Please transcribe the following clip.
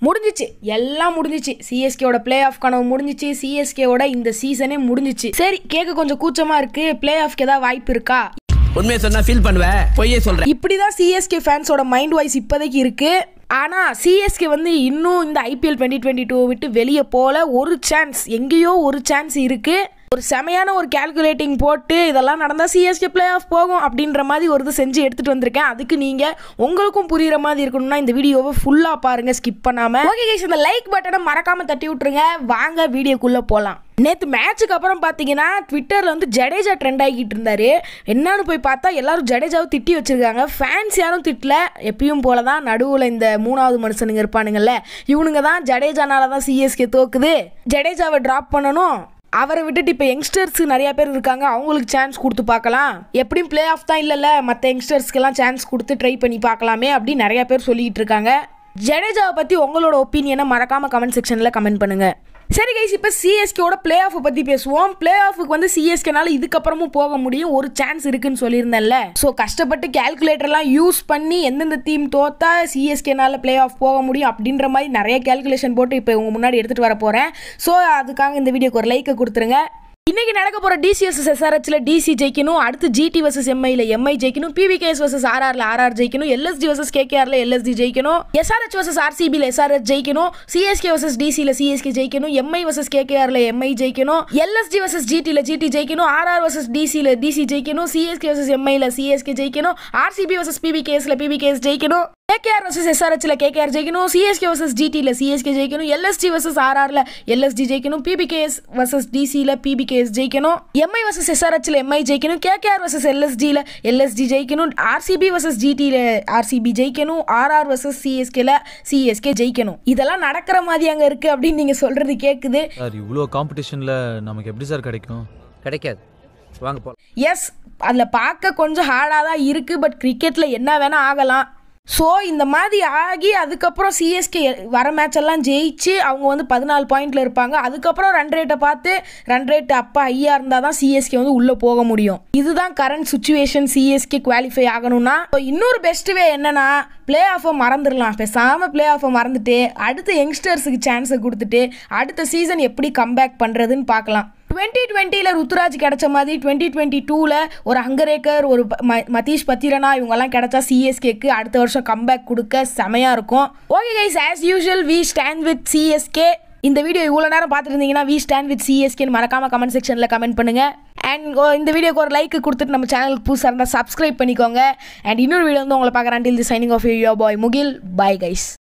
முடிஞ்சிச்சு எல்லாம் முடிஞ்சிச்சு சிஎஸ்கேவோட பிளே ஆஃப் கனவு முடிஞ்சிச்சு சிஎஸ்கேவோட இந்த சீசனே முடிஞ்சிச்சு சரி கேட்க கொஞ்சம் கூச்சமா இருக்கு பிளே ஆஃப்க்கு ஏதாவது வாய்ப்பு இருக்கா உண்மையை சொன்னா ஃபீல் பண்ணுவேன் பொய்யே சொல்றேன் இப்படிதான் சிஎஸ்கே ஃபேன்ஸோட மைண்ட் வாய்ஸ் இப்போதைக்கு இருக்கு ஆனா சிஎஸ்கே வந்து இன்னும் இந்த ஐபிஎல் டுவெண்ட்டி டுவெண்ட்டி டூ விட்டு வெளியே போல ஒரு சான்ஸ் எங்கேயோ ஒரு சான்ஸ் இருக்கு ஒரு செமையான ஒரு கால்குலேட்டிங் போட்டு இதெல்லாம் நடந்தா சிஎஸ்கே பிளே ஆஃப் போகும் அப்படின்ற மாதிரி ஒரு இது செஞ்சு எடுத்துட்டு வந்திருக்கேன் அதுக்கு நீங்க உங்களுக்கும் புரியுற மாதிரி இருக்கணும்னா இந்த வீடியோவை ஃபுல்லா பாருங்க ஸ்கிப் பண்ணாம ஓகே கைஸ் இந்த லைக் பட்டனை மறக்காம தட்டி விட்டுருங்க வாங்க வீடியோக்குள்ள போலாம் நேற்று மேட்ச்சுக்கு அப்புறம் பார்த்தீங்கன்னா ட்விட்டரில் வந்து ஜடேஜா ட்ரெண்ட் ஆகிட்டு இருந்தாரு என்னன்னு போய் பார்த்தா எல்லாரும் ஜடேஜாவை திட்டி வச்சிருக்காங்க ஃபேன்ஸ் யாரும் திட்டல எப்பயும் போல தான் நடுவில் இந்த மூணாவது மனுஷனுங்க இருப்பானுங்கல்ல இவனுங்க தான் ஜடேஜானால தான் சிஎஸ்கே தோக்குது ஜடேஜாவை ட்ராப் பண்ணணும் அவரை விட்டுட்டு இப்போ யங்ஸ்டர்ஸ் நிறைய பேர் இருக்காங்க அவங்களுக்கு சான்ஸ் கொடுத்து பார்க்கலாம் எப்படியும் பிளே ஆஃப் தான் இல்லைல்ல மற்ற யங்ஸ்டர்ஸ்க்கெல்லாம் சான்ஸ் கொடுத்து ட்ரை பண்ணி பார்க்கலாமே அப்படின்னு நிறைய பேர் சொல்லிட்டு இருக்காங்க ஜடேஜாவை பற்றி உங்களோட ஒப்பீனியனை மறக்காமல் கமெண்ட் செக்ஷனில் கமெண்ட் பண்ணுங்க சரி கைஸ் இப்போ சிஎஸ்கேவோட பிளே ஆஃபை பற்றி பேசுவோம் பிளே ஆஃபுக்கு வந்து சிஎஸ்கேனால இதுக்கப்புறமும் போக முடியும் ஒரு சான்ஸ் இருக்குன்னு சொல்லியிருந்தேன்ல ஸோ கஷ்டப்பட்டு கேல்குலேட்டர்லாம் யூஸ் பண்ணி எந்தெந்த டீம் தோத்தா சிஎஸ்கேனால பிளே ஆஃப் போக முடியும் அப்படின்ற மாதிரி நிறைய கேல்குலேஷன் போட்டு இப்போ உங்க முன்னாடி எடுத்துகிட்டு வர போகிறேன் ஸோ அதுக்காக இந்த வீடியோக்கு ஒரு லைக்கை கொடுத்துருங்க இன்னைக்கு நடக்க போற டிசிஎஸ் எஸ்ஆர்ஹெச்ல டிசி ஜெயிக்கணும் அடுத்து ஜிடி வர்சஸ் எம்ஐல எம்ஐ ஜெயிக்கணும் பிவிகேஎஸ் வர்சஸ் ஆர்ஆர்ல ஆர்ஆர் ஜெயிக்கணும் எல்எஸ்டி வர்சஸ் கேகேஆர்ல எல்எஸ்டி ஜெயிக்கணும் எஸ்ஆர்ஹெச் வர்சஸ் ஆர்சிபில எஸ்ஆர்ஹெச் ஜெயிக்கணும் சிஎஸ்கே வர்சஸ் டிசில சிஎஸ்கே ஜெயிக்கணும் எம்ஐ வர்சஸ் கேகேஆர்ல எம்ஐ ஜெயிக்கணும் எல்எஸ்டி வர்சஸ் ஜிடில ஜிடி ஜெயிக்கணும் ஆர்ஆர் வர்சஸ் டிசில டிசி ஜெயிக்கணும் சிஎஸ்கே வர்சஸ் எம்ஐல சிஎஸ்கே ஜெயிக்கணும் ஆர்சிபி வர்சஸ் பிவிகேஎஸ்ல பிவிகேஎஸ் ஜெயிக்கணும் கேகேஆர் வர்சஸ் எஸ்ஆர்ஹெச்ல கேகேஆர் ஜெயிக்கணும் சிஎஸ்கே வர்சஸ் ஜிடில சிஎஸ்கே ஜெயிக்கணும் எல்எஸ்டி வர்சஸ் ஆர்ஆர்ல எல்எஸ்டி ஜெயிக்கணும் பிபிகேஎஸ் வர்சஸ் டிசில பிபிகேஎஸ் ஜெயிக்கணும் எம்ஐ வர்சஸ் எஸ்ஆர்ஹெச்ல எம்ஐ ஜெயிக்கணும் கேகேஆர் வர்சஸ் எல்எஸ்டில எல்எஸ்டி ஜெயிக்கணும் ஆர்சிபி வர்சஸ் ஜிடில ஆர்சிபி ஜெயிக்கணும் ஆர்ஆர் வர்சஸ் சிஎஸ்கேல சிஎஸ்கே ஜெயிக்கணும் இதெல்லாம் நடக்கிற மாதிரி அங்க இருக்கு அப்படின்னு நீங்க சொல்றது கேக்குது சார் இவ்வளோ காம்படிஷனில் நமக்கு எப்படி சார் கிடைக்கும் கிடைக்காது வாங்க போலாம் எஸ் அதில் பார்க்க கொஞ்சம் ஹார்டாக தான் இருக்குது பட் கிரிக்கெட்டில் என்ன வேணால் ஆகலாம் ஸோ இந்த மாதிரி ஆகி அதுக்கப்புறம் சிஎஸ்கே வர மேட்ச் எல்லாம் ஜெயிச்சு அவங்க வந்து பதினாலு பாயிண்ட்ல இருப்பாங்க அதுக்கப்புறம் ரன் ரேட்டை பார்த்து ரன் ரேட் அப்போ ஹையாக இருந்தால் தான் சிஎஸ்கே வந்து உள்ளே போக முடியும் இதுதான் கரண்ட் சுச்சுவேஷன் சிஎஸ்கே குவாலிஃபை ஆகணும்னா So, இன்னொரு பெஸ்ட் வே என்னன்னா பிளே ஆஃபை மறந்துடலாம் பேசாமல் பிளே ஆஃபை மறந்துட்டு அடுத்த யங்ஸ்டர்ஸுக்கு சான்ஸை கொடுத்துட்டு அடுத்த சீசன் எப்படி கம்பேக் பண்ணுறதுன்னு பார்க்கலாம் டுவெண்ட்டி டுவெண்ட்டியில் ருத்துராஜ் கிடைச்ச மாதிரி டுவெண்ட்டி டுவெண்ட்டி டூவில் ஒரு ஹங்கரேக்கர் ஒரு ப- ம- மதீஷ் பத்திரனா இவங்கெல்லாம் கிடைச்சா சிஎஸ்கேக்கு அடுத்த வருஷம் கம்பேக் கொடுக்க செமையாக இருக்கும் okay guys as usual we stand with CSK இந்த வீடியோ இவ்வளோ நேரம் பார்த்துட்டு இருந்தீங்கன்னா வி ஸ்டாண்ட் வித் சிஎஸ்கேன்னு மறக்காம கமெண்ட் செக்ஷனில் கமெண்ட் பண்ணுங்க அண்ட் இந்த வீடியோக்கு ஒரு லைக் கொடுத்துட்டு நம்ம சேனலுக்கு புதுசாக இருந்தால் சப்ஸ்கிரைப் பண்ணிக்கோங்க அண்ட் இன்னொரு வீடியோ வந்து உங்களை பார்க்குறேன் till the signing off you bye Mugil bye guys